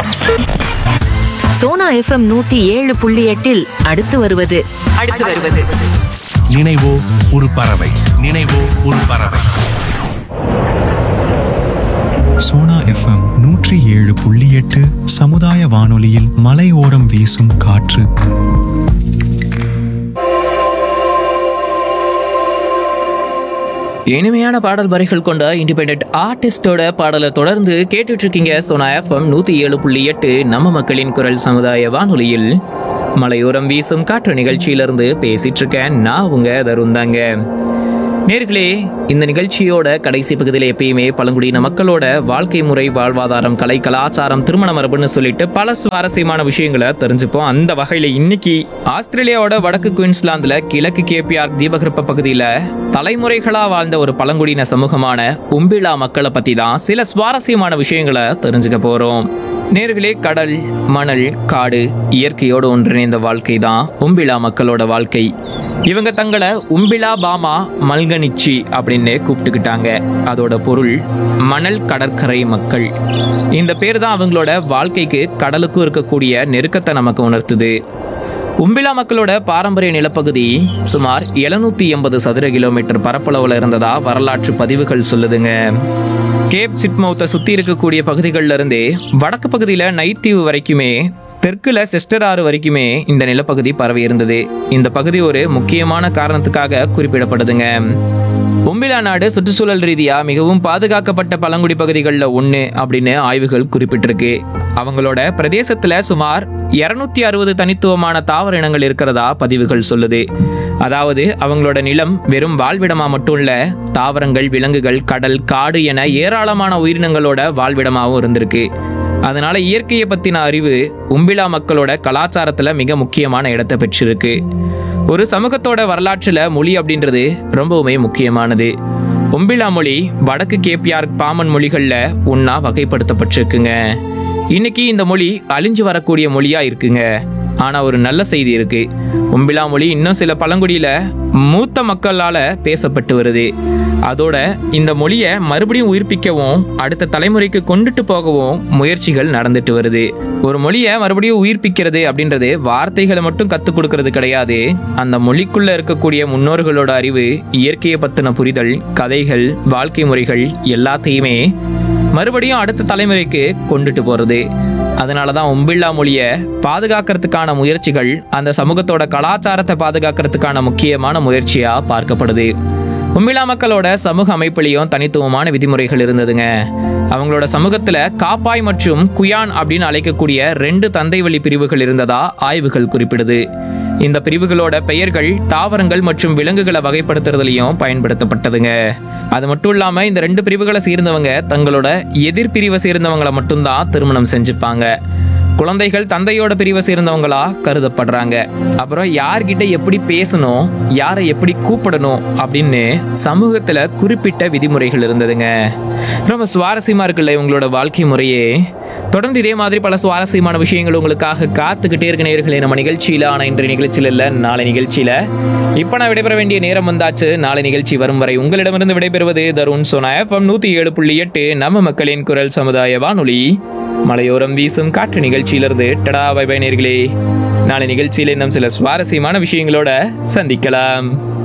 Sona FM நூத்தி ஏழு புள்ளி எட்டில் அடுத்து வருவது அடுத்து வருவது நினைவோ ஒரு பறவை நினைவோ ஒரு பறவை சோனா எஃப்எம் நூற்றி ஏழு புள்ளி எட்டு சமுதாய வானொலியில் மலையோரம் வீசும் காற்று இனிமையான பாடல் வரிகள் கொண்ட இண்டிபெண்ட் ஆர்டிஸ்டோட பாடலை தொடர்ந்து கேட்டுட்டு இருக்கீங்க சோனா எஃப்எம் நூத்தி ஏழு புள்ளி எட்டு நம்ம மக்களின் குரல் சமுதாய வானொலியில் மலையோரம் வீசும் காற்று நிகழ்ச்சியிலிருந்து பேசிட்டு இருக்கேன் நான் உங்க தருந்தாங்க நேர்களே இந்த நிகழ்ச்சியோட கடைசி பகுதியில் எப்பயுமே பழங்குடியின மக்களோட வாழ்க்கை முறை வாழ்வாதாரம் கலை கலாச்சாரம் திருமண மரபுன்னு சொல்லிட்டு பல சுவாரஸ்யமான விஷயங்களை தெரிஞ்சுப்போம் அந்த வகையில இன்னைக்கு ஆஸ்திரேலியாவோட வடக்கு குயின்ஸ்லாந்துல கிழக்கு கேபிஆர் தீபகற்ப பகுதியில தலைமுறைகளா வாழ்ந்த ஒரு பழங்குடியின சமூகமான உம்பிலா மக்களை பத்தி தான் சில சுவாரஸ்யமான விஷயங்களை தெரிஞ்சுக்க போறோம் நேர்களே கடல் மணல் காடு இயற்கையோடு ஒன்றிணைந்த வாழ்க்கை தான் உம்பிலா மக்களோட வாழ்க்கை இவங்க தங்களை உம்பிலா பாமா மல்கனிச்சி அப்படின்னு கூப்பிட்டுக்கிட்டாங்க அதோட பொருள் மணல் கடற்கரை மக்கள் இந்த பேர் தான் அவங்களோட வாழ்க்கைக்கு கடலுக்கும் இருக்கக்கூடிய நெருக்கத்தை நமக்கு உணர்த்துது உம்பிலா மக்களோட பாரம்பரிய நிலப்பகுதி சுமார் 780 எண்பது சதுர கிலோமீட்டர் பரப்பளவுல இருந்ததா வரலாற்று பதிவுகள் சொல்லுதுங்க கேப் சிட்மவுத்தை சுத்தி இருக்கக்கூடிய பகுதிகளில் இருந்தே வடக்கு பகுதியில நைத்தீவு வரைக்குமே தெற்குல செஸ்டர் ஆறு வரைக்குமே இந்த நிலப்பகுதி பரவி இருந்தது இந்த பகுதி ஒரு முக்கியமான காரணத்துக்காக குறிப்பிடப்படுதுங்க உம்பிலா நாடு சுற்றுச்சூழல் ரீதியா மிகவும் பாதுகாக்கப்பட்ட பழங்குடி பகுதிகளில் ஒன்று அப்படின்னு ஆய்வுகள் குறிப்பிட்டிருக்கு அவங்களோட பிரதேசத்துல சுமார் 260 அறுபது தனித்துவமான தாவர இனங்கள் இருக்கிறதா பதிவுகள் சொல்லுது அதாவது அவங்களோட நிலம் வெறும் வாழ்விடமா மட்டும் இல்ல தாவரங்கள் விலங்குகள் கடல் காடு என ஏராளமான உயிரினங்களோட வாழ்விடமாகவும் இருந்திருக்கு அதனால இயற்கையை பத்தின அறிவு உம்பிலா மக்களோட கலாச்சாரத்துல மிக முக்கியமான இடத்தை பெற்றிருக்கு ஒரு சமூகத்தோட வரலாற்றுல மொழி அப்படின்றது ரொம்பவுமே முக்கியமானது உம்பிலா மொழி வடக்கு கேப்பியார் பாமன் மொழிகள்ல ஒன்னா வகைப்படுத்தப்பட்டிருக்குங்க இன்னைக்கு இந்த மொழி அழிஞ்சு வரக்கூடிய மொழியா இருக்குங்க ஆனா ஒரு நல்ல செய்தி இருக்கு உம்பிலா மொழி இன்னும் சில பழங்குடியில மூத்த மக்களால பேசப்பட்டு வருது அதோட இந்த மொழியை மறுபடியும் உயிர்ப்பிக்கவும் அடுத்த தலைமுறைக்கு கொண்டுட்டு போகவும் முயற்சிகள் நடந்துட்டு வருது ஒரு மொழியை மறுபடியும் உயிர்ப்பிக்கிறது அப்படின்றது வார்த்தைகளை மட்டும் கத்துக் கொடுக்கறது கிடையாது அந்த மொழிக்குள்ள இருக்கக்கூடிய முன்னோர்களோட அறிவு இயற்கையை பத்தின புரிதல் கதைகள் வாழ்க்கை முறைகள் எல்லாத்தையுமே மறுபடியும் அடுத்த தலைமுறைக்கு கொண்டுட்டு போறது அதனால தான் உம்பில்லா மொழியை பாதுகாக்கிறதுக்கான முயற்சிகள் அந்த சமூகத்தோட கலாச்சாரத்தை பாதுகாக்கிறதுக்கான முக்கியமான முயற்சியா பார்க்கப்படுது உம்பிலா மக்களோட சமூக அமைப்புலையும் தனித்துவமான விதிமுறைகள் இருந்ததுங்க அவங்களோட சமூகத்துல காப்பாய் மற்றும் குயான் அப்படின்னு அழைக்கக்கூடிய ரெண்டு தந்தை வழி பிரிவுகள் இருந்ததா ஆய்வுகள் குறிப்பிடுது இந்த பிரிவுகளோட பெயர்கள் தாவரங்கள் மற்றும் விலங்குகளை வகைப்படுத்துறதுலயும் பயன்படுத்தப்பட்டதுங்க அது மட்டும் இல்லாம இந்த ரெண்டு பிரிவுகளை சேர்ந்தவங்க தங்களோட எதிர் பிரிவை சேர்ந்தவங்களை மட்டும்தான் திருமணம் செஞ்சுப்பாங்க குழந்தைகள் தந்தையோட பிரிவை சேர்ந்தவங்களா கருதப்படுறாங்க அப்புறம் யார்கிட்ட எப்படி பேசணும் யாரை எப்படி கூப்பிடணும் அப்படின்னு சமூகத்துல குறிப்பிட்ட விதிமுறைகள் இருந்ததுங்க ரொம்ப சுவாரஸ்யமா இருக்குல்ல இவங்களோட வாழ்க்கை முறையே தொடர்ந்து இதே மாதிரி பல சுவாரஸ்யமான விஷயங்கள் உங்களுக்காக காத்துக்கிட்டே இருக்க நேர்களே நம்ம நிகழ்ச்சியில ஆனா இன்றைய நிகழ்ச்சியில இல்ல நாளை நிகழ்ச்சியில இப்ப நான் விடைபெற வேண்டிய நேரம் வந்தாச்சு நாளை நிகழ்ச்சி வரும் வரை உங்களிடமிருந்து விடைபெறுவது தருண் சோனா எஃப்எம் நூத்தி ஏழு புள்ளி எட்டு நம்ம மக்களின் குரல் சமுதாய வானொலி மலையோரம் வீசும் காற்று நிகழ்ச்சியிலிருந்து டடா பை பை நேர்களே நாளை நிகழ்ச்சியில் இன்னும் சில சுவாரஸ்யமான விஷயங்களோட சந்திக்கலாம்